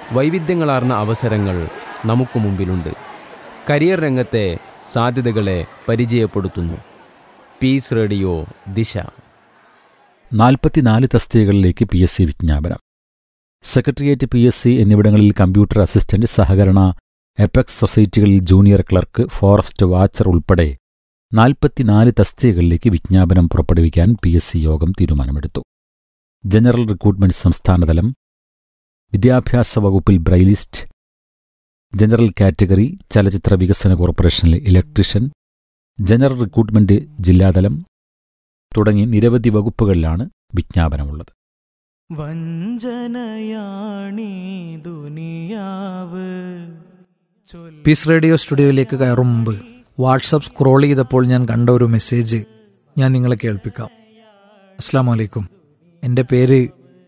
വൈവിധ്യങ്ങളാർന്ന അവസരങ്ങൾ നമുക്ക് മുമ്പിലുണ്ട് കരിയർ രംഗത്തെ സാധ്യതകളെ പരിചയപ്പെടുത്തുന്നു പീസ് റേഡിയോ ദിശ നാൽപ്പത്തിനാല് തസ്തികകളിലേക്ക് പി എസ് സി വിജ്ഞാപനം സെക്രട്ടേറിയറ്റ് പി എസ് സി എന്നിവിടങ്ങളിൽ കമ്പ്യൂട്ടർ അസിസ്റ്റന്റ് സഹകരണ എപെക്സ് സൊസൈറ്റികളിൽ ജൂനിയർ ക്ലർക്ക് ഫോറസ്റ്റ് വാച്ചർ ഉൾപ്പെടെ നാൽപ്പത്തിനാല് തസ്തികകളിലേക്ക് വിജ്ഞാപനം പുറപ്പെടുവിക്കാൻ പി എസ് സി യോഗം തീരുമാനമെടുത്തു ജനറൽ റിക്രൂട്ട്മെന്റ് സംസ്ഥാനതലം വിദ്യാഭ്യാസ വകുപ്പിൽ ബ്രൈലിസ്റ്റ് ജനറൽ കാറ്റഗറി ചലച്ചിത്ര വികസന കോർപ്പറേഷനിലെ ഇലക്ട്രീഷ്യൻ ജനറൽ റിക്രൂട്ട്മെന്റ് ജില്ലാതലം തുടങ്ങി നിരവധി വകുപ്പുകളിലാണ് വിജ്ഞാപനമുള്ളത് വഞ്ചനയാണീ ദുനിയാവ് പീസ് റേഡിയോ സ്റ്റുഡിയോയിലേക്ക് കയറും മുമ്പ് വാട്സപ്പ് സ്ക്രോൾ ചെയ്തപ്പോൾ ഞാൻ കണ്ട ഒരു മെസ്സേജ് ഞാൻ നിങ്ങളെ കേൾപ്പിക്കാം അസ്സാം വലൈക്കും എൻ്റെ പേര്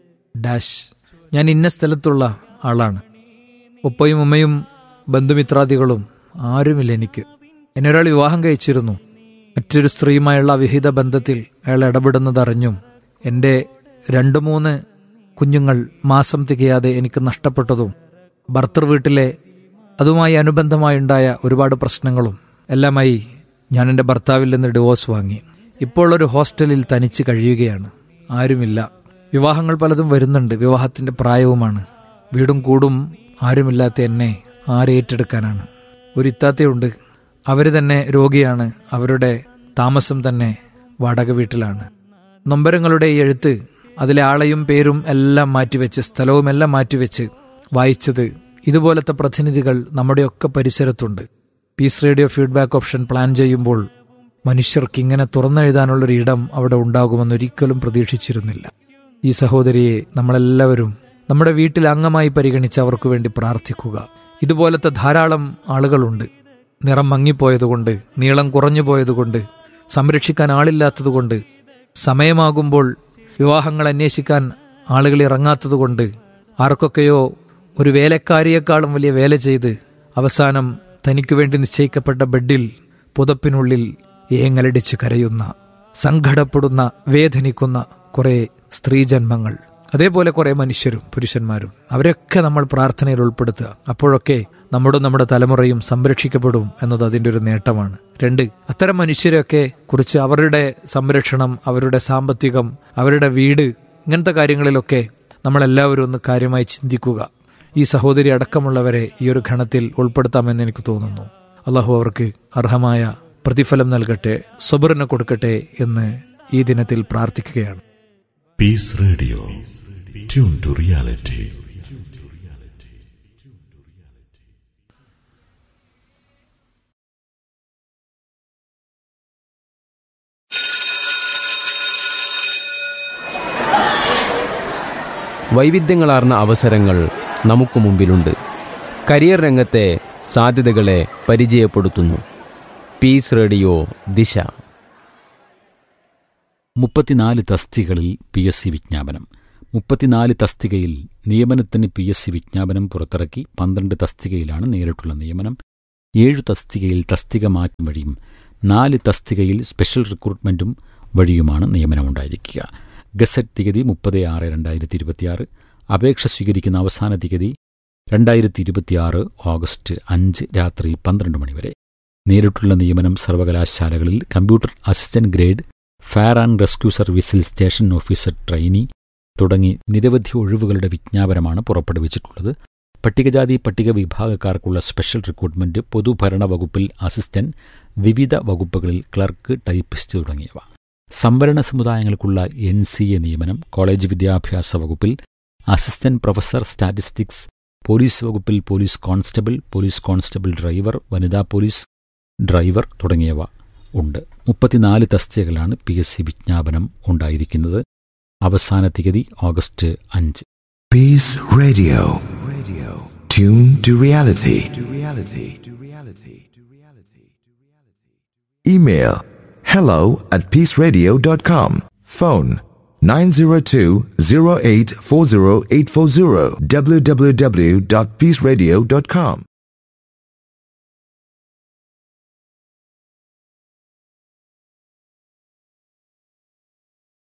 ഡാഷ് ഞാൻ ഇന്ന സ്ഥലത്തുള്ള ആളാണ് ഉപ്പയും ഉമ്മയും ബന്ധുമിത്രാദികളും ആരുമില്ല എനിക്ക് എന്നെ ഒരാൾ വിവാഹം കഴിച്ചിരുന്നു മറ്റൊരു സ്ത്രീയുമായുള്ള അവിഹിത ബന്ധത്തിൽ അയാൾ ഇടപെടുന്നതറിഞ്ഞും എൻ്റെ രണ്ട് മൂന്ന് കുഞ്ഞുങ്ങൾ മാസം തികയാതെ എനിക്ക് നഷ്ടപ്പെട്ടതും ഭർത്തൃ വീട്ടിലെ അതുമായി അനുബന്ധമായുണ്ടായ ഒരുപാട് പ്രശ്നങ്ങളും എല്ലാമായി ഞാൻ എൻ്റെ ഭർത്താവിൽ നിന്ന് ഡിവോഴ്സ് വാങ്ങി ഇപ്പോൾ ഒരു ഹോസ്റ്റലിൽ തനിച്ച് കഴിയുകയാണ് ആരുമില്ല വിവാഹങ്ങൾ പലതും വരുന്നുണ്ട് വിവാഹത്തിന്റെ പ്രായവുമാണ് വീടും കൂടും ആരുമില്ലാത്ത എന്നെ ആരേറ്റെടുക്കാനാണ് ഒരു ഇത്താത്തയുണ്ട് അവർ തന്നെ രോഗിയാണ് അവരുടെ താമസം തന്നെ വാടക വീട്ടിലാണ് നൊമ്പരങ്ങളുടെ ഈ എഴുത്ത് അതിലെ ആളെയും പേരും എല്ലാം മാറ്റിവെച്ച് സ്ഥലവും എല്ലാം മാറ്റിവെച്ച് വായിച്ചത് ഇതുപോലത്തെ പ്രതിനിധികൾ നമ്മുടെയൊക്കെ പരിസരത്തുണ്ട് peace radio feedback option plan ചെയ്യുമ്പോൾ മനുഷ്യർക്ക് ഇങ്ങനെ തുറന്നെഴുതാനുള്ളൊരു ഇടം അവിടെ ഉണ്ടാകുമെന്ന് ഒരിക്കലും പ്രതീക്ഷിച്ചിരുന്നില്ല ഈ സഹോദരിയെ നമ്മളെല്ലാവരും നമ്മുടെ വീട്ടിൽ അംഗമായി പരിഗണിച്ച് അവർക്ക് വേണ്ടി പ്രാർത്ഥിക്കുക ഇതുപോലത്തെ ധാരാളം ആളുകളുണ്ട് നിറം മങ്ങിപ്പോയതുകൊണ്ട് നീളം കുറഞ്ഞു പോയതുകൊണ്ട് സംരക്ഷിക്കാൻ ആളില്ലാത്തതുകൊണ്ട് സമയമാകുമ്പോൾ വിവാഹങ്ങൾ അന്വേഷിക്കാൻ ആളുകൾ ഇറങ്ങാത്തതുകൊണ്ട് ആർക്കൊക്കെയോ ഒരു വേലക്കാരിയേക്കാളും വലിയ വേല ചെയ്ത് അവസാനം തനിക്കു വേണ്ടി നിശ്ചയിക്കപ്പെട്ട ബെഡിൽ പുതപ്പിനുള്ളിൽ ഏങ്ങലടിച്ച് കരയുന്ന സങ്കടപ്പെടുന്ന വേദനിക്കുന്ന കുറെ സ്ത്രീജന്മങ്ങൾ അതേപോലെ കുറെ മനുഷ്യരും പുരുഷന്മാരും അവരൊക്കെ നമ്മൾ പ്രാർത്ഥനയിൽ ഉൾപ്പെടുത്തുക അപ്പോഴൊക്കെ നമ്മുടെ നമ്മുടെ തലമുറയും സംരക്ഷിക്കപ്പെടും എന്നത് അതിൻ്റെ ഒരു നേട്ടമാണ് രണ്ട് അത്തരം മനുഷ്യരെയൊക്കെ കുറിച്ച് അവരുടെ സംരക്ഷണം അവരുടെ സാമ്പത്തികം അവരുടെ വീട് ഇങ്ങനത്തെ കാര്യങ്ങളിലൊക്കെ നമ്മളെല്ലാവരും ഒന്ന് കാര്യമായി ചിന്തിക്കുക ഈ സഹോദരി അടക്കമുള്ളവരെ ഈ ഒരു ഘണത്തിൽ ഉൾപ്പെടുത്താമെന്ന് എനിക്ക് തോന്നുന്നു അള്ളാഹു അവർക്ക് അർഹമായ പ്രതിഫലം നൽകട്ടെ സബറിന് കൊടുക്കട്ടെ എന്ന് ഈ ദിനത്തിൽ പ്രാർത്ഥിക്കുകയാണ് peace radio tune to reality വൈവിധ്യങ്ങളാർന്ന അവസരങ്ങൾ നമുക്ക് മുമ്പിലുണ്ട് കരിയർ രംഗത്തെ സാധ്യതകളെ പരിചയപ്പെടുത്തുന്നു പീസ് റേഡിയോ ദിശ മുപ്പത്തിനാല് തസ്തികകളിൽ പി എസ് സി വിജ്ഞാപനം മുപ്പത്തിനാല് തസ്തികയിൽ നിയമനത്തിന് പി എസ് സി വിജ്ഞാപനം പുറത്തിറക്കി പന്ത്രണ്ട് തസ്തികയിലാണ് നേരിട്ടുള്ള നിയമനം ഏഴു തസ്തികയിൽ തസ്തിക മാറ്റം വഴിയും നാല് തസ്തികയിൽ സ്പെഷ്യൽ റിക്രൂട്ട്മെന്റും വഴിയുമാണ് നിയമനമുണ്ടായിരിക്കുക ഗസറ്റ് തീയതി മുപ്പത് ആറ് രണ്ടായിരത്തി ഇരുപത്തിയാറ് അപേക്ഷ സ്വീകരിക്കുന്ന അവസാന തീയതി രണ്ടായിരത്തി ഇരുപത്തിയാറ് ഓഗസ്റ്റ് അഞ്ച് രാത്രി പന്ത്രണ്ട് മണിവരെ നേരിട്ടുള്ള നിയമനം സർവകലാശാലകളിൽ computer assistant grade fire and rescue സർവീസിൽ സ്റ്റേഷൻ ഓഫീസർ ട്രെയിനി തുടങ്ങി നിരവധി ഒഴിവുകളുടെ വിജ്ഞാപനമാണ് പുറപ്പെടുവിച്ചിട്ടുള്ളത് പട്ടികജാതി പട്ടിക വിഭാഗക്കാർക്കുള്ള സ്പെഷ്യൽ റിക്രൂട്ട്മെന്റ് പൊതുഭരണ വകുപ്പിൽ അസിസ്റ്റന്റ് വിവിധ വകുപ്പുകളിൽ ക്ലർക്ക് ടൈപ്പിസ്റ്റ് തുടങ്ങിയവ സംവരണ സമുദായങ്ങൾക്കുള്ള എൻ സി എ നിയമനം കോളേജ് വിദ്യാഭ്യാസ വകുപ്പിൽ അസിസ്റ്റന്റ് പ്രൊഫസർ സ്റ്റാറ്റിസ്റ്റിക്സ് പോലീസ് വകുപ്പിൽ police constable police constable driver വനിതാ പോലീസ് ഡ്രൈവർ തുടങ്ങിയവ ഉണ്ട് മുപ്പത്തിനാല് തസ്തികകളാണ് പി എസ് സി വിജ്ഞാപനം ഉണ്ടായിരിക്കുന്നത് അവസാന തീയതി ഓഗസ്റ്റ് അഞ്ച് Peace Radio. Radio. Tune to reality. To reality. To reality. To reality. Email hello at peaceradio.com. Phone 902-0840840 www.peaceradio.com.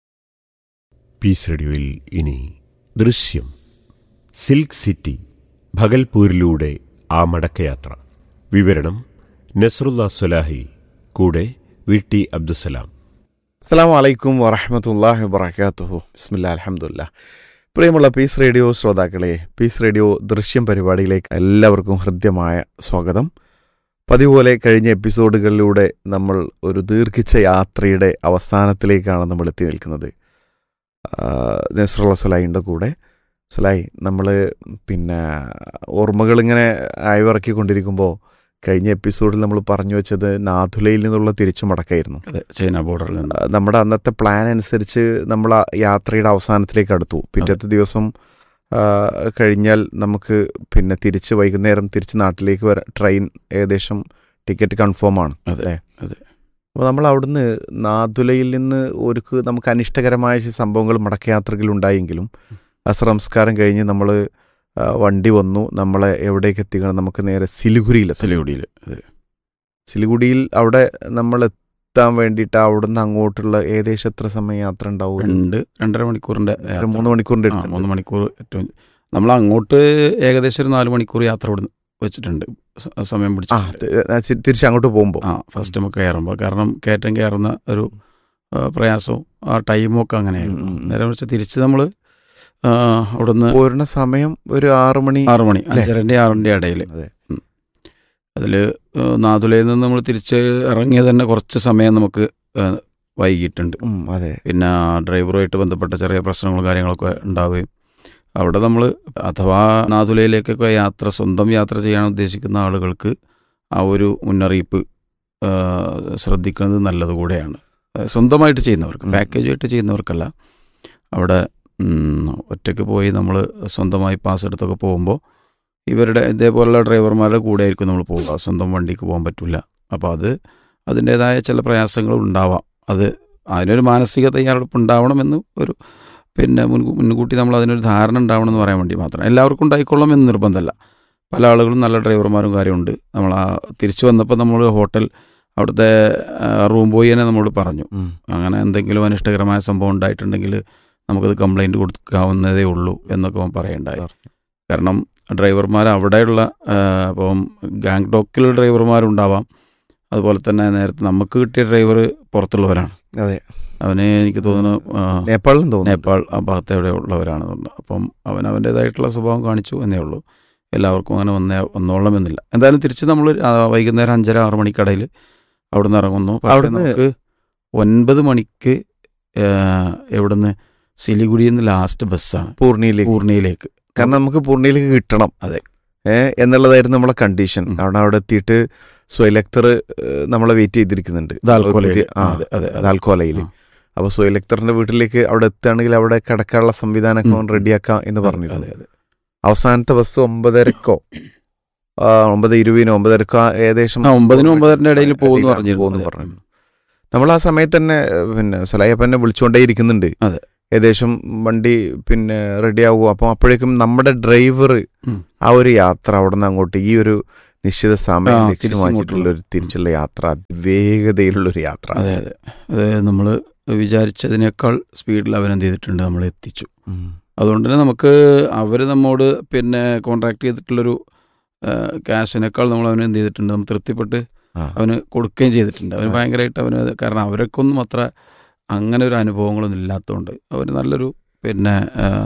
Peace റേഡിയോയിൽ ഇനി ദൃശ്യം സിൽക്ക് സിറ്റി ഭഗൽപൂരിലൂടെ ആ മടക്കയാത്ര വിവരണം നസ്രുല്ല സുലാഹി കൂടെ വി ടി അബ്ദുസലാം അസ്സാം വലൈക്കും വറഹമത്തല്ലാഹി വബർക്കാത്തുഹു ബിസ്മില്ല അലഹമുല്ല പ്രിയമുള്ള പീസ് റേഡിയോ ശ്രോതാക്കളെ പീസ് റേഡിയോ ദൃശ്യം പരിപാടിയിലേക്ക് എല്ലാവർക്കും ഹൃദ്യമായ സ്വാഗതം പതിപോലെ കഴിഞ്ഞ എപ്പിസോഡുകളിലൂടെ നമ്മൾ ഒരു ദീർഘിച്ച യാത്രയുടെ അവസാനത്തിലേക്കാണ് നമ്മൾ എത്തി നിൽക്കുന്നത് നസ്രുള്ള സുലായിൻ്റെ കൂടെ സുലായി നമ്മൾ പിന്നെ ഓർമ്മകൾ ഇങ്ങനെ അയവിറക്കിക്കൊണ്ടിരിക്കുമ്പോൾ കഴിഞ്ഞ എപ്പിസോഡിൽ നമ്മൾ പറഞ്ഞു വെച്ചത് നാഥുലയിൽ നിന്നുള്ള തിരിച്ചു മടക്കായിരുന്നു അതെ ചൈന ബോർഡറിൽ നിന്ന് ആ, നമ്മുടെ അന്നത്തെ പ്ലാൻ അനുസരിച്ച് നമ്മൾ ആ യാത്രയുടെ അവസാനത്തിലേക്ക് അടുത്തു പിറ്റത്തെ ദിവസം ആ, കഴിഞ്ഞാൽ നമുക്ക് പിന്നെ തിരിച്ച് വൈകുന്നേരം തിരിച്ച് നാട്ടിലേക്ക് വരാൻ ട്രെയിൻ ഏകദേശം ടിക്കറ്റ് കൺഫേം ആണ് അതെ അല്ലേ? അതെ അപ്പോൾ നമ്മൾ അവിടുന്ന് നാദുലയിൽ നിന്ന് ഒരു നമുക്ക് അനിഷ്ടകരമായ ചില സംഭവങ്ങൾ മടക്കയാത്രകൾ ഉണ്ടായെങ്കിലും അസംസ്കാരം കഴിഞ്ഞ് നമ്മൾ വണ്ടി വന്നു നമ്മളെ എവിടേക്ക് എത്തിക്കണം നമുക്ക് നേരെ സിലിഗുരിയിൽ സിലിഗുഡിയിൽ അതെ സിലിഗുഡിയിൽ അവിടെ നമ്മൾ എത്താൻ വേണ്ടിയിട്ട് അവിടുന്ന് അങ്ങോട്ടുള്ള ഏകദേശം എത്ര സമയം യാത്ര ഉണ്ടാവും ഒരു രണ്ട് രണ്ടര മണിക്കൂറിന്റെ ഒരു യാത്ര. മൂന്ന് മണിക്കൂറിന്റെ ആ, അടുത്തുണ്ട്. മൂന്ന് മണിക്കൂർ ഏറ്റവും നമ്മൾ അങ്ങോട്ട് ഏകദേശം ഒരു നാല് മണിക്കൂർ യാത്ര ഇവിടെ വെച്ചിട്ടുണ്ട് സ- സമയം ആ പിടിച്ചു തി- ആ, ചി- തിരിച്ച് അങ്ങോട്ട് പോകുമ്പോൾ ആ ഫസ്റ്റ് നമുക്ക് കയറുമ്പോൾ കാരണം കയറ്റം കയറുന്ന ഒരു ആ, പ്രയാസവും ആ ടൈമും ഒക്കെ അങ്ങനെയായിരുന്നു ഉം, ഉം. നേരെ വെച്ച് തിരിച്ച് നമ്മൾ അവിടുന്ന് പോരുന്ന സമയം ഒരു ആറു മണി ആറു മണി അല്ലേ? അഞ്ചരൻ്റെ ആറിൻ്റെ ഇടയിൽ അതെ അതിൽ നാതുലയിൽ നിന്ന് നമ്മൾ തിരിച്ച് ഇറങ്ങിയത് തന്നെ കുറച്ച് സമയം നമുക്ക് ആ, വൈകിട്ടുണ്ട് ഉം, അതെ പിന്നെ ഡ്രൈവറുമായിട്ട് ബന്ധപ്പെട്ട ചെറിയ പ്രശ്നങ്ങളും കാര്യങ്ങളൊക്കെ ഉണ്ടാവുകയും അവിടെ നമ്മൾ അഥവാ നാതുലയിലേക്കൊക്കെ യാത്ര സ്വന്തം യാത്ര ചെയ്യാൻ ഉദ്ദേശിക്കുന്ന ആളുകൾക്ക് ആ ഒരു മുന്നറിയിപ്പ് ആ, ശ്രദ്ധിക്കുന്നത് നല്ലത് കൂടെയാണ് ആ, സ്വന്തമായിട്ട് ചെയ്യുന്നവർക്ക് ഉം. പാക്കേജായിട്ട് ചെയ്യുന്നവർക്കല്ല അവിടെ ഉം, ഒറ്റയ്ക്ക് പോയി നമ്മൾ സ്വന്തമായി പാസ് എടുത്തൊക്കെ പോകുമ്പോൾ ഇവരുടെ ഇതേപോലുള്ള ഡ്രൈവർമാരുടെ കൂടെ ആയിരിക്കും നമ്മൾ പോവുക സ്വന്തം വണ്ടിക്ക് പോകാൻ പറ്റില്ല അപ്പോൾ അത് അതിൻ്റേതായ ചില പ്രയാസങ്ങൾ ഉണ്ടാവാം അത് അതിനൊരു മാനസിക തയ്യാറെടുപ്പ് ഉണ്ടാവണമെന്ന് ഒരു പിന്നെ മുൻകൂ മുൻകൂട്ടി നമ്മൾ അതിനൊരു ധാരണ ഉണ്ടാവണമെന്ന് പറയാൻ വേണ്ടി മാത്രം എല്ലാവർക്കും ഉണ്ടായിക്കൊള്ളണം എന്ന് നിർബന്ധമല്ല പല ആളുകളും നല്ല ഡ്രൈവർമാരും കാര്യമുണ്ട് നമ്മൾ ആ തിരിച്ചു വന്നപ്പോൾ നമ്മൾ ഹോട്ടൽ അവിടുത്തെ റൂം ബോയ് തന്നെ നമ്മളോട് പറഞ്ഞു ഉം. അങ്ങനെ എന്തെങ്കിലും അനിഷ്ടകരമായ സംഭവം ഉണ്ടായിട്ടുണ്ടെങ്കിൽ നമുക്കത് കംപ്ലൈൻറ്റ് കൊടുക്കാവുന്നതേ ഉള്ളൂ എന്നൊക്കെ അവൻ പറയണ്ടായി കാരണം ഡ്രൈവർമാർ അവിടെയുള്ള ആ, ഇപ്പം ഗാങ്ടോക്കിൽ ഡ്രൈവർമാരുണ്ടാവാം അതുപോലെ തന്നെ നേരത്തെ നമുക്ക് കിട്ടിയ ഡ്രൈവർ പുറത്തുള്ളവരാണ് അതെ അവന് എനിക്ക് തോന്നുന്നു ആ, നേപ്പാളിലും തോന്നുന്നു നേപ്പാൾ ആ ഭാഗത്ത് എവിടെ ഉള്ളവരാണ് തോന്നുന്നു അപ്പം അവൻ അവൻ്റേതായിട്ടുള്ള സ്വഭാവം കാണിച്ചു എന്നേ ഉള്ളൂ എല്ലാവർക്കും അങ്ങനെ വന്നേ വന്നോളണമെന്നില്ല എന്തായാലും തിരിച്ച് നമ്മൾ വൈകുന്നേരം അഞ്ചര ആറ് മണിക്കടയിൽ അവിടെ നിന്ന് ഇറങ്ങുന്നു പക്ഷേ അവിടുന്ന് നമുക്ക് ഒൻപത് മണിക്ക് ആ, എവിടുന്ന് സിലിഗുഡിയിൽ നിന്ന് ലാസ്റ്റ് ബസ്സാണ് പൂർണിയിലേക്ക് പൂർണിയിലേക്ക് കാരണം നമുക്ക് പൂർണിയിലേക്ക് കിട്ടണം അതെ. ഏ എന്നുള്ളതായിരുന്നു നമ്മളെ കണ്ടീഷൻ ഉം. അവിടെ അവിടെ എത്തിയിട്ട് സ്വൈലക്തർ നമ്മളെ വെയിറ്റ് ചെയ്തിരിക്കുന്നുണ്ട് ദാൽക്കോലയിൽ ആ, അതെ അതെ അതെ. ദാൽക്കോലയിൽ ആ. അപ്പോൾ സ്വൈലക്തറിന്റെ വീട്ടിലേക്ക് അവിടെ എത്തുകയാണെങ്കിൽ അവിടെ കിടക്കാനുള്ള സംവിധാനമൊക്കെ ഉം. റെഡിയാക്കാം എന്ന് അതെ, പറഞ്ഞിരുന്നു അതെ, അതെ. അവസാനത്തെ ബസ് ഒമ്പതരക്കോ ആ, ഒമ്പത് ഇരുപതിനോ ഒമ്പതരക്കോ ആ ഏകദേശം ആ ഒമ്പതിനും ഒമ്പതരൻ്റെ ഇടയിൽ പോകുന്നു ഇടയിലാണ് പറഞ്ഞിരുന്നു പോകുന്നു അതെ. പറഞ്ഞു നമ്മൾ ആ സമയത്ത് തന്നെ ഏഹ്, പിന്നെ സുലൈപ്പന്നെ വിളിച്ചുകൊണ്ടേ ഇരിക്കുന്നുണ്ട് അതെ. ഏകദേശം വണ്ടി പിന്നെ റെഡി ആകുമോ അപ്പം അപ്പോഴേക്കും നമ്മുടെ ഡ്രൈവർ ഉം. ആ ഒരു യാത്ര അവിടെ നിന്ന് അങ്ങോട്ട് ഈ ഒരു നിശ്ചിത സമയം ആ, ലക്ഷ്യമാക്കിയിട്ടുള്ള ഒരു തിരിച്ചുള്ള യാത്ര വേഗതയിലുള്ള ഒരു യാത്ര അതെ അതെ അത് നമ്മൾ വിചാരിച്ചതിനേക്കാൾ സ്പീഡിൽ അവൻ എന്ത് ചെയ്തിട്ടുണ്ട് നമ്മളെ എത്തിച്ചു ഉം. അതുകൊണ്ട് തന്നെ നമുക്ക് അവർ നമ്മോട് പിന്നെ കോൺട്രാക്ട് ചെയ്തിട്ടുള്ളൊരു ക്യാഷിനേക്കാൾ നമ്മൾ അവന് എന്ത് ചെയ്തിട്ടുണ്ട് നമ്മൾ തൃപ്തിപ്പെട്ട് ആ. അവന് കൊടുക്കുകയും ചെയ്തിട്ടുണ്ട് അവന് ആ. ഭയങ്കരമായിട്ട് അവന് അത് കാരണം അവരൊക്കെ ഒന്നും അത്ര അങ്ങനെ ഒരു അനുഭവങ്ങളൊന്നും ഇല്ലാത്തതുകൊണ്ട് അവന് നല്ലൊരു പിന്നെ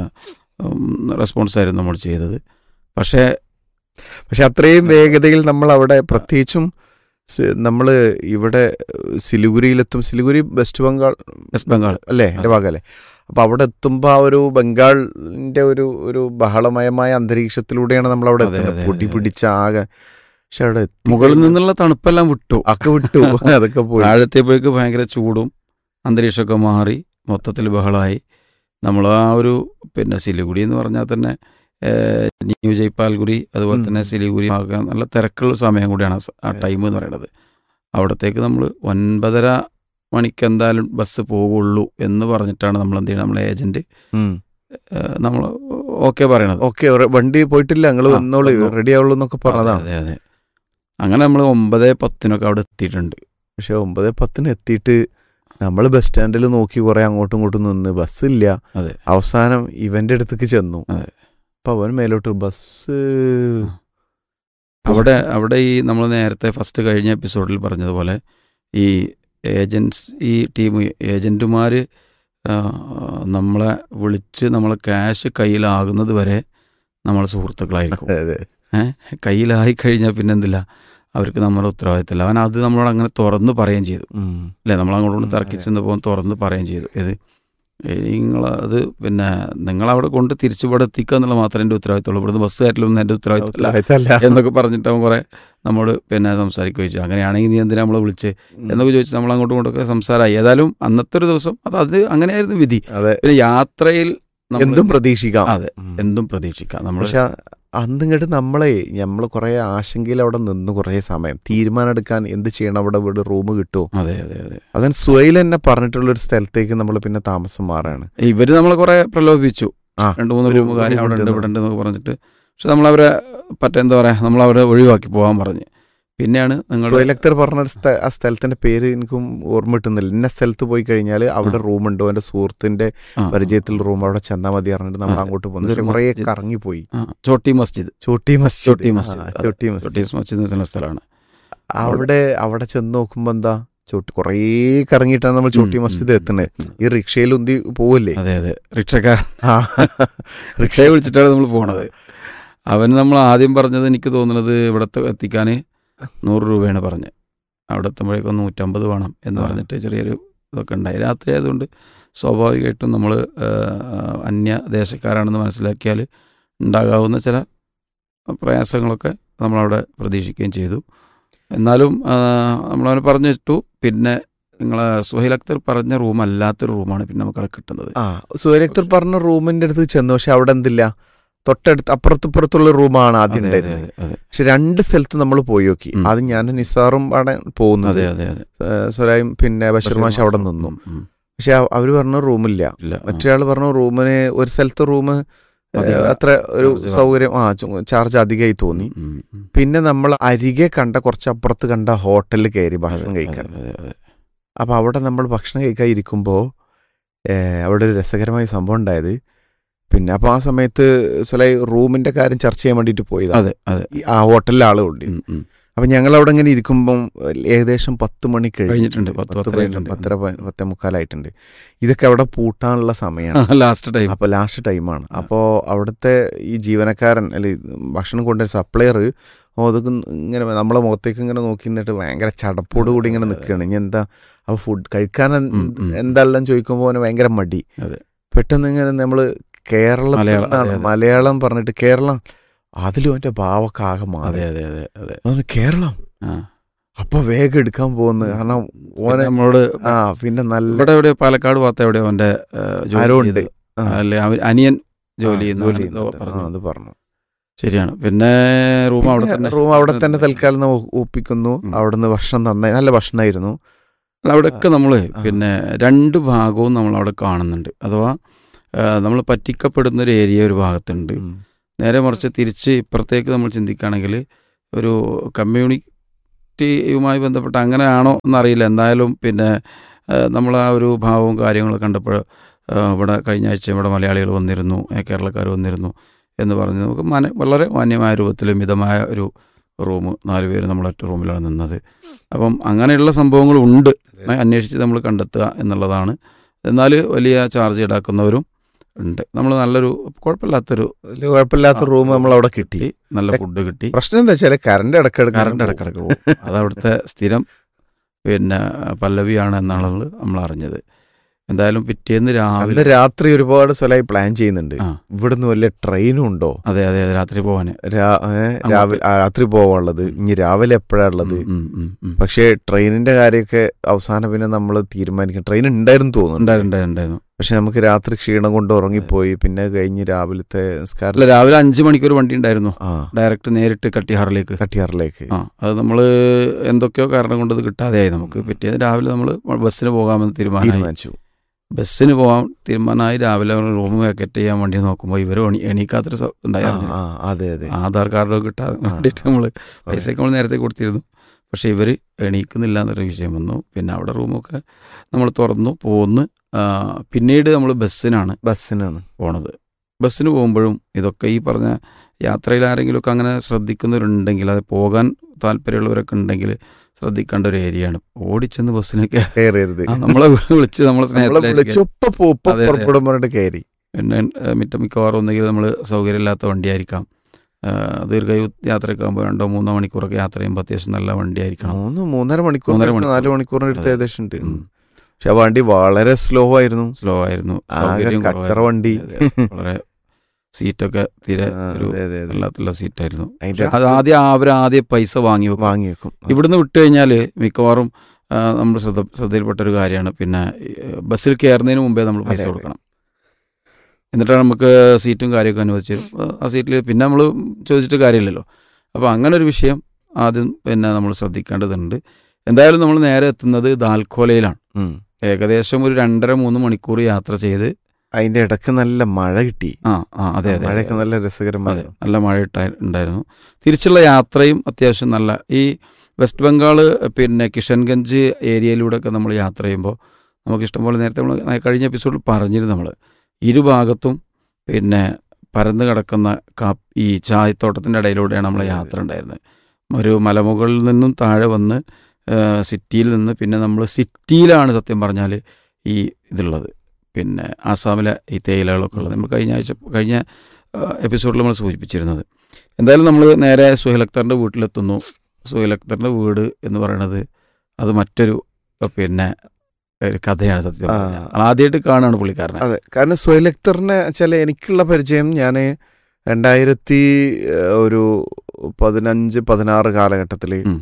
റെസ്പോൺസ് ആയിരുന്നു നമ്മൾ ചെയ്തത് പക്ഷേ പക്ഷെ അത്രയും വേഗതയിൽ നമ്മൾ അവിടെ പ്രത്യേകിച്ചും നമ്മൾ ഇവിടെ സിലിഗുരിയിലെത്തും സിലിഗുരി വെസ്റ്റ് ബംഗാൾ വെസ്റ്റ് ബംഗാൾ അല്ലേ എൻ്റെ ഭാഗമല്ലേ അപ്പോൾ അവിടെ എത്തുമ്പോൾ ആ ഒരു ബംഗാളിൻ്റെ ഒരു ഒരു ബഹളമയമായ അന്തരീക്ഷത്തിലൂടെയാണ് നമ്മൾ അവിടെ അതെ, എത്തുന്നത് അതെ, പൊടി അതെ. പിടിച്ച ആകെ പക്ഷെ അവിടെ എത്തി മുകളിൽ കഴിഞ്ഞാൽ നിന്നുള്ള തണുപ്പെല്ലാം വിട്ടു ഒക്കെ വിട്ടു അതൊക്കെ പോയി താഴത്തെപ്പോഴേക്ക് ഭയങ്കര ചൂടും അന്തരീക്ഷമൊക്കെ മാറി മൊത്തത്തിൽ ബഹളമായി നമ്മൾ ആ ഒരു പിന്നെ സിലിഗുഡി എന്ന് പറഞ്ഞാൽ തന്നെ ഏഹ്, ന്യൂ ജയ്പാൽഗുരി അതുപോലെ ഉം. തന്നെ സിലിഗുരി ആകാൻ നല്ല തിരക്കുള്ള സമയം കൂടിയാണ് ആ സ- ആ അതെ. ടൈം എന്ന് പറയുന്നത് അവിടത്തേക്ക് നമ്മൾ ഒൻപതര മണിക്ക് എന്തായാലും ബസ് പോകുള്ളൂ എന്ന് പറഞ്ഞിട്ടാണ് നമ്മൾ എന്ത് ചെയ്യുന്നത് നമ്മളെ ഏജന്റ് നമ്മൾ ഓക്കെ പറയണത് ഓക്കെ വണ്ടി പോയിട്ടില്ല നിങ്ങൾ ആ, വന്നോളൂ വന്നു. റെഡി ആവുള്ളൂ എന്നൊക്കെ പറഞ്ഞതാണ് അതെ അതെ അങ്ങനെ നമ്മൾ ഒമ്പത് പത്തിനൊക്കെ അവിടെ എത്തിയിട്ടുണ്ട് പക്ഷെ ഒമ്പത് പത്തിന് എത്തിയിട്ട് നമ്മൾ ബസ് സ്റ്റാൻഡിൽ നോക്കി കുറെ അങ്ങോട്ടും ഇങ്ങോട്ടും നിന്ന് ബസ്സില്ല അതെ. അവസാനം ഇവന്റെ അടുത്തേക്ക് ചെന്നു അതെ. അപ്പൊ അവൻ മേലോട്ട് ബസ് അവിടെ അവിടെ ഈ നമ്മൾ നേരത്തെ ഫസ്റ്റ് കഴിഞ്ഞ എപ്പിസോഡിൽ പറഞ്ഞതുപോലെ ഈ ഏജൻസ് ഈ ടീം ഏജൻറ്റുമാർ നമ്മളെ വിളിച്ച് നമ്മളെ ക്യാഷ് കയ്യിലാകുന്നത് വരെ നമ്മൾ സുഹൃത്തുക്കളായിരിക്കും അതെ ഏഹ് കയ്യിലായി കഴിഞ്ഞാൽ പിന്നെ എന്തില്ല അവർക്ക് നമ്മുടെ ഉത്തരവാദിത്തമില്ല അവൻ അത് നമ്മളോട് അങ്ങനെ തുറന്ന് പറയുകയും ചെയ്തു ഉം. അല്ലേ നമ്മൾ അങ്ങോട്ട് ഉം, തർക്കിച്ചെന്ന് പോകുമ്പോൾ തുറന്ന് പറയുകയും ചെയ്തു ഇത് നിങ്ങളത് പിന്നെ നിങ്ങളവിടെ കൊണ്ട് തിരിച്ചു ഇവിടെ എത്തിക്കുക എന്നുള്ള മാത്രമേ എൻ്റെ ഉത്തരവാദിത്തമുള്ളൂ ഇവിടുന്ന് ബസ് കയറ്റലൊന്നും എൻ്റെ ഉത്തരവാദിത്തമല്ല ഉത്തരവാദിത്തമല്ല. എന്നൊക്കെ പറഞ്ഞിട്ട് അവൻ കുറെ നമ്മോട് പിന്നെ സംസാരിക്കുകയും ചോദിച്ചു അങ്ങനെയാണെങ്കിൽ നീ എന്തിനാ നമ്മളെ വിളിച്ച് എന്നൊക്കെ ചോദിച്ച് നമ്മൾ അങ്ങോട്ടും ഇങ്ങോട്ടൊക്കെ സംസാരമായി ഏതായാലും അന്നത്തെ ഒരു ദിവസം അത് അത് അങ്ങനെയായിരുന്നു വിധി അതെ പിന്നെ യാത്രയിൽ നമ്മള് എന്തും പ്രതീക്ഷിക്കാം അതെ ഉം. എന്തും പ്രതീക്ഷിക്കാം നമ്മൾ പക്ഷെ അന്ന് ഇങ്ങോട്ട് നമ്മളെ നമ്മൾ കുറെ ആശങ്കയിൽ അവിടെ നിന്ന് കുറെ സമയം തീരുമാനം എടുക്കാൻ എന്ത് ചെയ്യണം അവിടെ ഇവിടെ റൂം കിട്ടുമോ അതെ അതെ അതെ അതിന് സുഹൈൽ തന്നെ പറഞ്ഞിട്ടുള്ള ഒരു സ്ഥലത്തേക്ക് നമ്മൾ പിന്നെ താമസം മാറാണ് ഇവര് നമ്മളെ കുറെ പ്രലോഭിപ്പിച്ചു ആ, രണ്ട് മൂന്ന് ഒരു റൂം കാര്യം room അവിടെ ഉണ്ട് ഉണ്ടെന്ന്. ഇവിടെ ഉണ്ട് എന്നൊക്കെ പറഞ്ഞിട്ട് പക്ഷെ നമ്മളവരെ പറ്റ എന്താ പറയാ നമ്മളവരെ ഒഴിവാക്കി പോകാൻ പറഞ്ഞ് പിന്നെയാണ് നിങ്ങൾ സുഹൈൽ അക്തർ പറഞ്ഞ ഒരു സ്ഥ- ആ സ്ഥലത്തിന്റെ പേര് എനിക്കും ഓർമ്മ കിട്ടുന്നില്ല ഇന്ന സ്ഥലത്ത് പോയി കഴിഞ്ഞാൽ അവിടെ റൂം ഉണ്ടോ എന്റെ സുഹൃത്തിന്റെ പരിചയത്തിൽ റൂം അവിടെ ചെന്നാൽ മതി പറഞ്ഞിട്ട് നമ്മൾ അതെ. അങ്ങോട്ട് പോകുന്നു ഇതൊരു പക്ഷെ കുറെ മസ്ജിദ്. കറങ്ങിപ്പോയി ചോട്ടി മസ്ജിദ് ചോട്ടി മസ്ജിദ് ചോട്ടി ആ, മസ്ജിദ് അതെ. ചോട്ടി ചോട്ടി മസ്ജിദ് മസ്ജിദ് എന്ന് വെച്ചുള്ള സ്ഥലമാണ് അവിടെ അവിടെ ചെന്ന് നോക്കുമ്പോ എന്താ ചോട്ടി കുറേ കറങ്ങിയിട്ടാണ് നമ്മൾ ചോട്ടി ഉം, മസ്ജിദ് ഉം, എത്തുന്നത് ഉം. ഈ റിക്ഷയിൽ ഉന്തി പോവല്ലേ അതെ അതെ റിക്ഷക്കാർ ആ. റിക്ഷയെ വിളിച്ചിട്ടാണ് നമ്മൾ പോണത് അവന് നമ്മൾ ആദ്യം പറഞ്ഞത് എനിക്ക് തോന്നുന്നത് ഇവിടത്തെ എത്തിക്കാൻ നൂറ് രൂപയാണ് പറഞ്ഞത് അവിടെ എത്തുമ്പോഴേക്കും നൂറ്റമ്പത് വേണം എന്ന് ആ. പറഞ്ഞിട്ട് ചെറിയൊരു ഇതൊക്കെ ഉണ്ടായി രാത്രി ആയതുകൊണ്ട് സ്വാഭാവികമായിട്ടും നമ്മൾ അന്യ ദേശക്കാരാണെന്ന് മനസ്സിലാക്കിയാൽ ഉണ്ടാകാവുന്ന ചില പ്രയാസങ്ങളൊക്കെ നമ്മളവിടെ പ്രതീക്ഷിക്കുകയും ചെയ്തു എന്നാലും ആ, നമ്മളവനെ പറഞ്ഞിട്ടു പിന്നെ നിങ്ങളെ സുഹൈൽ അക്തർ പറഞ്ഞ റൂം അല്ലാത്തൊരു റൂമാണ് പിന്നെ നമുക്കവിടെ കിട്ടുന്നത് ആ സൂര്യക്തർ പറഞ്ഞ റൂമിന്റെ അടുത്ത് ചെന്നു പക്ഷെ അവിടെ എന്തില്ല തൊട്ടടുത്ത് അപ്പുറത്തിപ്പുറത്തുള്ള റൂമാണ് ആദ്യം അതെ, അതെ, ഉണ്ടായിരുന്നത് അതെ, അതെ. പക്ഷെ രണ്ട് സ്ഥലത്ത് നമ്മൾ പോയി നോക്കി ഉം. ആദ്യം ഞാനും നിസാറും അവിടെ പോകുന്നത് അതെ അതെ അതെ സ്വരായും പിന്നെ ബഷീർ മാഷ് അവിടെ നിന്നു ഉം, ഉം. പക്ഷെ അവ- അവര് പറഞ്ഞ റൂമില്ല ഇല്ല ആ. മറ്റൊരാൾ പറഞ്ഞു റൂമിന് ഒരു സ്ഥലത്തെ റൂം അധികം അത്ര ഒരു charge സൗകര്യം ആ ചു- ചാർജ് അധികമായി തോന്നി ഉം, ഉം. പിന്നെ നമ്മൾ അരികെ കണ്ട കുറച്ച് അപ്പുറത്ത് കണ്ട ഹോട്ടലിൽ കയറി ഭക്ഷണം അതെ, കഴിക്കാൻ അതെ, അതെ, അതെ. അപ്പോൾ അവിടെ നമ്മൾ ഭക്ഷണം കഴിക്കാൻ ഇരിക്കുമ്പോൾ അവിടെ ഒരു രസകരമായ സംഭവം ഉണ്ടായത് പിന്നെ അപ്പോൾ ആ സമയത്ത് സുലൈ റൂമിന്റെ കാര്യം ചർച്ച ചെയ്യാൻ വേണ്ടിയിട്ട് പോയതാണ് അതെ അതെ ആ ഹോട്ടലിലെ ആളുണ്ട് ഉം, ഉം. അപ്പം ഞങ്ങൾ അവിടെ ഇങ്ങനെ ഇരിക്കുമ്പം ഏകദേശം പത്ത് മണി കഴിഞ്ഞിട്ടുണ്ട്. പത്ത് പത്ത് പത്തര പതിനൊന്ന് ആയിട്ടുണ്ട്. പത്തര പ- പത്തേ മുക്കാലായിട്ടുണ്ട് ഇതൊക്കെ അവിടെ പൂട്ടാനുള്ള സമയമാണ് ലാസ്റ്റ് ടൈം അപ്പോൾ ലാസ്റ്റ് ടൈമാണ് അപ്പോൾ അവിടുത്തെ ഈ ജീവനക്കാരൻ അല്ലെ ഭക്ഷണം കൊണ്ടുവരുന്ന സപ്ലയർ ഓ അതൊക്കെ ഇങ്ങനെ നമ്മളെ മുഖത്തേക്ക് ഇങ്ങനെ നോക്കി നിന്നിട്ട് ഭയങ്കര ചടപ്പോട് കൂടി ഇങ്ങനെ അതെ, നിൽക്കുകയാണ് ഇനി എന്താ അപ്പോൾ ഫുഡ് കഴിക്കാൻ ഉം, ഉം. എന്താണെല്ലാം ചോദിക്കുമ്പോൾ അവന് ഭയങ്കര മടി അതെ. പെട്ടെന്ന് ഇങ്ങനെ നമ്മൾ കേരളത്തിൽ മലയാളം, അതെ, നിന്നാണ് അതെ. മലയാളം പറഞ്ഞിട്ട് കേരളം അതിലും അവൻ്റെ ഭാവമൊക്കെ ആകെ അതെ മാറി അതെ അതെ അതെ അവന് കേരളം ആ. അപ്പൊ വേഗം എടുക്കാൻ പോകുന്നു കാരണം പിന്നെ ഓനെ നമ്മളോട് ആ പിന്നെ നല്ല ഇവിടെ എവിടെ പാലക്കാട് ഭാഗത്ത് എവിടെ അവന്റെ ആ, ജോലി ആരോ ഉണ്ട്. ചെയ്തത്? ആ. അല്ലെ അവൻ അനിയൻ ജോലി ആ, ചെയ്യുന്ന ജോലി അങ്ങനെ എന്തോ ചെയ്യുന്നുണ്ട്. ആ, പറഞ്ഞു. അത് പറഞ്ഞു ശരിയാണ് പിന്നെ റൂം അവിടെ തന്നെ റൂം അവിടെ തന്നെ തൽക്കാലം നമ്മ ഒപ്പിക്കുന്നു ഉം. അവിടുന്ന് ഭക്ഷണം നന്നായി നല്ല ഭക്ഷണമായിരുന്നു അല്ല, അവിടെയൊക്കെ നമ്മൾ ആ. പിന്നെ രണ്ട് ഭാഗവും നമ്മൾ അവിടെ കാണുന്നുണ്ട് അഥവാ നമ്മൾ പറ്റിക്കപ്പെടുന്ന ഒരു ഏരിയ ഒരു ഭാഗത്തുണ്ട് ഉം. നേരെ മറിച്ച് തിരിച്ച് ഇപ്പുറത്തേക്ക് നമ്മൾ ചിന്തിക്കുകയാണെങ്കിൽ ഒരു കമ്മ്യൂണിറ്റിയുമായി ബന്ധപ്പെട്ട് അങ്ങനെയാണോ എന്നറിയില്ല എന്തായാലും പിന്നെ നമ്മൾ ആ ഒരു ഭാവവും കാര്യങ്ങളും കണ്ടപ്പോൾ ആ, ഇവിടെ കഴിഞ്ഞ ആഴ്ച ഇവിടെ മലയാളികൾ വന്നിരുന്നു ഏ, കേരളക്കാർ വന്നിരുന്നു എന്ന് പറഞ്ഞ് നമുക്ക് മന വളരെ മാന്യമായ രൂപത്തിൽ മിതമായ ഒരു റൂം നാല് പേര് നമ്മൾ ഒറ്റ റൂമിലാണ് നിന്നത് അപ്പം അങ്ങനെയുള്ള സംഭവങ്ങളുണ്ട് അന്വേഷിച്ച് നമ്മൾ കണ്ടെത്തുക എന്നുള്ളതാണ് എന്നാൽ വലിയ ചാർജ് ഈടാക്കുന്നവരും ഉണ്ട് നമ്മൾ നല്ലൊരു കുഴപ്പമില്ലാത്തൊരു വലിയ കുഴപ്പമില്ലാത്ത റൂം നമ്മൾ അവിടെ കിട്ടി നല്ല ഫുഡ് കിട്ടി പ്രശ്നം എന്താ വെച്ചാല് കറണ്ട് ഇടക്കിടക്ക് കറണ്ട് ഇടക്കിടക്ക് പോകും അത് അവിടുത്തെ സ്ഥിരം പിന്നെ പല്ലവിയാണ് എന്നാണ് നമ്മൾ അറിഞ്ഞത് എന്തായാലും പിറ്റേന്ന് അന്ന് രാവിലെ രാത്രി ഒരുപാട് സ്ഥലമായി പ്ലാൻ ചെയ്യുന്നുണ്ട് ആ. ഇവിടുന്ന് വല്ല ട്രെയിനും ഉണ്ടോ അതെ അതെ അതെ, രാത്രി പോവാന് രാ- ഏ, രാവിലെ ആ, രാത്രി പോവാനുള്ളത് ഇനി രാവിലെ എപ്പോഴാ ഉള്ളത് ഉം, ഉം, ഉം, ഉം. പക്ഷേ ട്രെയിനിന്റെ കാര്യമൊക്കെ അവസാനം പിന്നെ നമ്മൾ തീരുമാനിക്കും ട്രെയിൻ ഉണ്ടായിരുന്നു തോന്നുന്നു ഉണ്ടായിരുന്നു ഉണ്ടായിരുന്നു പക്ഷെ നമുക്ക് രാത്രി ക്ഷീണം കൊണ്ട് ഉറങ്ങിപ്പോയി പിന്നെ കഴിഞ്ഞ് രാവിലത്തെ നിസ്കാരം അല്ല രാവിലെ അഞ്ച് മണിക്കൂർ വണ്ടി ഉണ്ടായിരുന്നു ആ ഡയറക്റ്റ് നേരിട്ട് കട്ടിഹാറിലേക്ക് കട്ടിയാറിലേക്ക് ആ അത് നമ്മൾ എന്തൊക്കെയോ കാരണം കൊണ്ട് അത് കിട്ടാതെയായി നമുക്ക് പിറ്റേന്ന് രാവിലെ നമ്മൾ ബസ്സിന് പോകാമെന്ന് തീരുമാനമായി തീരുമാനിച്ചു ബസ്സിന് പോകാൻ തീരുമാനമായി രാവിലെ റൂം വെക്കറ്റ് ചെയ്യാൻ വേണ്ടി നോക്കുമ്പോൾ ഇവർ എണീക്കാത്തൊരു സ- ആ, ഉണ്ടായിരുന്നു ആ, അതെ അതെ ആധാർ കാർഡൊക്കെ കിട്ടാൻ ആ. വേണ്ടിയിട്ട് നമ്മൾ പൈസയൊക്കെ നമ്മൾ നേരത്തെ കൊടുത്തിരുന്നു പക്ഷേ ഇവർ എണീക്കുന്നില്ല എന്നൊരു വിഷയം വന്നു പിന്നെ അവിടെ റൂമൊക്കെ നമ്മൾ തുറന്നു പോന്ന് ആ, പിന്നീട് നമ്മൾ ബസ്സിനാണ് ബസ്സിനാണ് പോണത് ബസ്സിന് പോകുമ്പോഴും ഇതൊക്കെ ഈ പറഞ്ഞ യാത്രയിൽ ആരെങ്കിലുമൊക്കെ അങ്ങനെ ശ്രദ്ധിക്കുന്നവരുണ്ടെങ്കിൽ അത് പോകാൻ താല്പര്യമുള്ളവരൊക്കെ ഉണ്ടെങ്കിൽ ശ്രദ്ധിക്കേണ്ട ഒരു ഏരിയയാണ് ഓടിച്ചെന്ന് ബസ്സിനൊക്കെ കയറരുത് ആ, നമ്മളെ വിളിച്ച് നമ്മളെ നമ്മളെ സ്നേഹത്തിലേക്ക് വിളിച്ചൊപ്പ പോപ്പ അതെ, അതെ. പുറപ്പെടും പറഞ്ഞിട്ട് കയറി പിന്നെ ഏഹ്, മിറ്റ മിക്കവാറും ഒന്നെങ്കിൽ നമ്മൾ സൗകര്യമില്ലാത്ത വണ്ടിയായിരിക്കാം ഏഹ്, ദീർഘ യാത്രയൊക്കെ ആകുമ്പോൾ രണ്ടോ മൂന്നോ മണിക്കൂറൊക്കെ യാത്ര ചെയ്യുമ്പോൾ അത്യാവശ്യം നല്ല വണ്ടിയായിരിക്കണം മൂന്ന് മൂന്നര മണിക്കൂർ മൂന്നര മണിക്കൂർ. നാല് മണിക്കൂറിന് അടുത്ത് അതെ. ഏകദേശം ഉണ്ട് ഉം. പക്ഷെ ആ വണ്ടി വളരെ സ്ലോ ആയിരുന്നു സ്ലോ ആയിരുന്നു ആകെ സൗകര്യം കച്ചറ കുറവായിരുന്നു. വണ്ടി. അതെ, അതെ. വളരെ സീറ്റൊക്കെ തീരെ ആ, ഒരു അതെ, അതെ, അതെ. അല്ലാത്തുള്ള സീറ്റായിരുന്നു അതിന്റെ അത് ആദ്യം അവർ ആദ്യം പൈസ വാങ്ങി വെക്കും വാങ്ങി വെക്കും ഇവിടുന്ന് വിട്ട് കഴിഞ്ഞാൽ മിക്കവാറും ആ, നമ്മൾ ശ്രദ്ധ ശ്രദ്ധയിൽപ്പെട്ട ഒരു കാര്യമാണ് പിന്നെ ഈ, ബസ്സിൽ കയറുന്നതിന് മുമ്പേ നമ്മൾ പൈസ അതെ, അതെ. കൊടുക്കണം എന്നിട്ടാണ് നമുക്ക് സീറ്റും കാര്യമൊക്കെ അനുവദിച്ച് ആ സീറ്റിൽ പിന്നെ നമ്മൾ ചോദിച്ചിട്ട് കാര്യമില്ലല്ലോ അപ്പോൾ അങ്ങനെ ഒരു വിഷയം ആദ്യം പിന്നെ നമ്മൾ ശ്രദ്ധിക്കേണ്ടതുണ്ട് എന്തായാലും നമ്മൾ നേരെ എത്തുന്നത് ദാൽക്കോലയിലാണ് ഉം. ഏകദേശം ഒരു രണ്ടര മൂന്ന് മണിക്കൂർ യാത്ര ചെയ്ത് അതിന്റെ ഇടക്ക് നല്ല മഴ കിട്ടി ആ ആ അതെ അതെ മഴയൊക്കെ അതെ. നല്ല അതെ രസകരമായി നല്ല മഴ ഇട്ടാ- ഉണ്ടായിരുന്നു തിരിച്ചുള്ള യാത്രയും അത്യാവശ്യം നല്ല ഈ വെസ്റ്റ് ബംഗാൾ പിന്നെ കിഷൻഗഞ്ച് ഏരിയയിലൂടെയൊക്കെ നമ്മൾ യാത്ര ചെയ്യുമ്പോൾ നമുക്ക് ഇഷ്ടംപോലെ നേരത്തെ നമ്മൾ കഴിഞ്ഞ എപ്പിസോഡിൽ പറഞ്ഞിരുന്നു നമ്മൾ ഇരുഭാഗത്തും പിന്നെ പരന്നു കിടക്കുന്ന കാ ഈ ചായത്തോട്ടത്തിൻ്റെ ഇടയിലൂടെയാണ് നമ്മളെ യാത്ര ഉണ്ടായിരുന്നത് ഒരു മലമുകളിൽ നിന്നും താഴെ വന്ന് ആ, സിറ്റിയിൽ നിന്ന് പിന്നെ നമ്മൾ സിറ്റിയിലാണ് സത്യം പറഞ്ഞാൽ ഈ ഇതുള്ളത് പിന്നെ ആസാമിലെ ഈ തേയിലകളൊക്കെ ഉള്ളത് നമ്മൾ കഴിഞ്ഞ ആഴ്ച കഴിഞ്ഞ എപ്പിസോഡിൽ നമ്മൾ സൂചിപ്പിച്ചിരുന്നത് എന്തായാലും നമ്മൾ നേരെ സുഹൈൽ അക്തറിൻ്റെ വീട്ടിലെത്തുന്നു സുഹൈൽ അക്തറിൻ്റെ വീട് എന്ന് പറയുന്നത് അത് മറ്റൊരു അഹ് പിന്നെ ഒരു കഥയാണ് സത്യം ആ. പറഞ്ഞാൽ. ആദ്യമായിട്ട് കാണുകയാണ് പുള്ളിക്കാരനെ അതെ കാരണം സ്വയലക്തറിനെ വെച്ചാൽ എനിക്കുള്ള പരിചയം ഞാൻ രണ്ടായിരത്തി ഏഹ്, ഒരു പതിനഞ്ച് പതിനാറ് കാലഘട്ടത്തിൽ ഉം.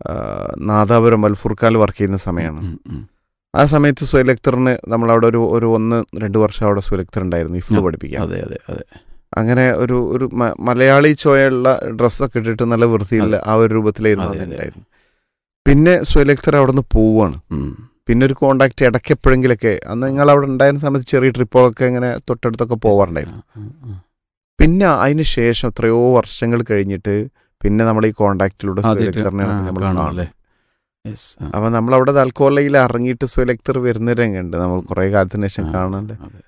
നാദാപുരം മൽഫുർക്കാൽ വർക്ക് ചെയ്യുന്ന സമയമാണ് ഉം, ഉം. ആ സമയത്ത് സ്വയലക്തറിന് നമ്മളവിടെ ഒരു ഒരു ഒന്ന് രണ്ട് വർഷം അവിടെ സ്വയലക്തർ ഉണ്ടായിരുന്നു ഇഫ്ലു പഠിപ്പിക്കാൻ അതെ അതെ അതെ അങ്ങനെ ഒരു ഒരു മ- മലയാളി ചോയുള്ള ഡ്രസ്സൊക്കെ ഇട്ടിട്ട് നല്ല വൃത്തിയുള്ള ആ ഒരു രൂപത്തിലായിരുന്നു അതെ, അത് അതെ. ഉണ്ടായിരുന്നു പിന്നെ സ്വയലക്തർ അവിടെ നിന്ന് പോവുകയാണ് ഉം. പിന്നെ ഒരു കോണ്ടാക്ട് ഇടയ്ക്ക് എപ്പോഴെങ്കിലൊക്കെ അന്ന് നിങ്ങൾ അവിടെ ഉണ്ടായിരുന്ന സമയത്ത് ചെറിയ ട്രിപ്പുകളൊക്കെ ഇങ്ങനെ തൊട്ടടുത്തൊക്കെ പോവാറുണ്ടായിരുന്നു ഉം, ഉം. പിന്നെ അതിന് ശേഷം എത്രയോ വർഷങ്ങൾ കഴിഞ്ഞിട്ട് പിന്നെ നമ്മൾ ഈ കോണ്ടാക്റ്റിലൂടെ ആദ്യമായിട്ട് സ്വയലക്തറിനെ ആ, നമ്മൾ കാണും കാണും അല്ലേ? Yes, ആ. അപ്പൊ നമ്മൾ അവിടെ താൽക്കോലയിൽ ഇറങ്ങിയിട്ട് സ്വയലക്തർ വരുന്ന രംഗമുണ്ട് നമ്മൾ കുറെ കാലത്തിന് ശേഷം ആ, കാണുന്നുണ്ട് അതെ.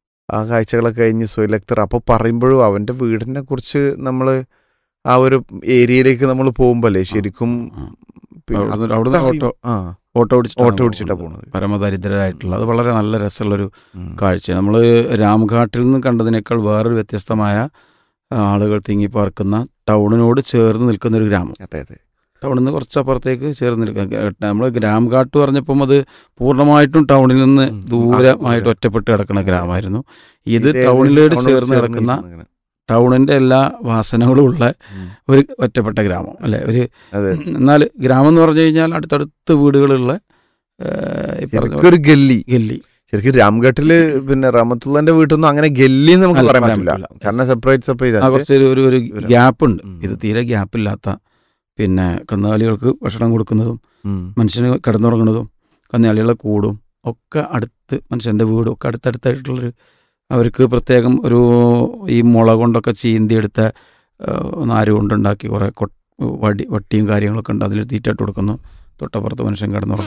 ആ കാഴ്ചകളൊക്കെ കഴിഞ്ഞ് സ്വയലക്തർ അപ്പോൾ പറയുമ്പോഴും അവന്റെ വീടിനെ കുറിച്ച് നമ്മൾ ആ ഒരു ഏരിയയിലേക്ക് നമ്മൾ പോകുമ്പോഴല്ലേ ശരിക്കും ആ. പിന്നെ അവിടുന്ന് അവിടുന്ന് അത്രയും- ഓട്ടോ ആ ഓട്ടോ ഓടിച്ചിട്ടാണ് ഓട്ടോ ഓടിച്ചിട്ടാ പോകുന്നത്. പോണത്. പരമദരിദ്രരായിട്ടുള്ള അത് വളരെ നല്ല രസമുള്ളൊരു ഉം. കാഴ്ച നമ്മൾ രാംഘാട്ടിൽ നിന്ന് കണ്ടതിനേക്കാൾ വേറൊരു വ്യത്യസ്തമായ ആ, ആളുകൾ തിങ്ങിപ്പാർക്കുന്ന ടൗണിനോട് ചേർന്ന് നിൽക്കുന്ന ഒരു ഗ്രാമം അതെ അതെ ടൗണിൽ നിന്ന് കുറച്ചപ്പുറത്തേക്ക് ചേർന്ന് നിൽക്കുക നമ്മൾ ഗ്രാംഘാട്ട് പറഞ്ഞപ്പം അത് പൂർണ്ണമായിട്ടും ടൗണിൽ നിന്ന് ഉം. ദൂരമായിട്ട് ആ, ഒറ്റപ്പെട്ട് കിടക്കുന്ന ഗ്രാമമായിരുന്നു ഇത് ഇത് ടൗണിലോട് ടൗണിനോട് ചേർന്ന് കിടക്കുന്ന നിൽക്കുന്ന ടൗണിന്റെ എല്ലാ വാസനകളും ഉള്ള ഉം. ഒരു ഒറ്റപ്പെട്ട ഗ്രാമം അല്ലെ ഒരു അതെ എന്നാൽ ഗ്രാമം എന്ന് പറഞ്ഞു കഴിഞ്ഞാൽ അടുത്തടുത്ത് വീടുകളുള്ള ഏഹ്, ഈ പറഞ്ഞ ശരിക്കും ഒരു ഗല്ലി ഗല്ലി ശരിക്കും രാംഘട്ടില് പിന്നെ റഹമത്തുള്ളന്റെ വീട്ടിൽ നിന്നും അങ്ങനെ ഗല്ലി എന്ന് നമുക്ക് അല്ല, പറയാൻ പറയാൻ പറ്റില്ല പറ്റില്ല. കാരണം സെപ്പറേറ്റ് ആ സെപ്പറേറ്റ് കുറച്ച് ഒരു ഒരു ഒരു ഒരു- ഗ്യാപ്പ് ഉണ്ട് ഉം. ഇത് തീരെ ഗ്യാപ്പില്ലാത്ത പിന്നെ കന്നുകാലികൾക്ക് ഭക്ഷണം കൊടുക്കുന്നതും മനുഷ്യന് കിടന്നുറങ്ങുന്നതും കന്നുകാലികളെ കൂടും ഒക്കെ അടുത്ത് മനുഷ്യൻ്റെ വീടും ഒക്കെ അടുത്തടുത്തായിട്ടുള്ളൊരു അവർക്ക് പ്രത്യേകം ഒരു ഈ മുള കൊണ്ടൊക്കെ ചീന്തിയെടുത്ത ആ, നാര് കൊണ്ടുണ്ടാക്കി കുറേ കൊ വടി വട്ടിയും കാര്യങ്ങളൊക്കെ ഉണ്ട് അതിൽ തീറ്റയിട്ട് കൊടുക്കുന്നു തൊട്ടപ്പുറത്ത് മനുഷ്യൻ കിടന്നുറങ്ങും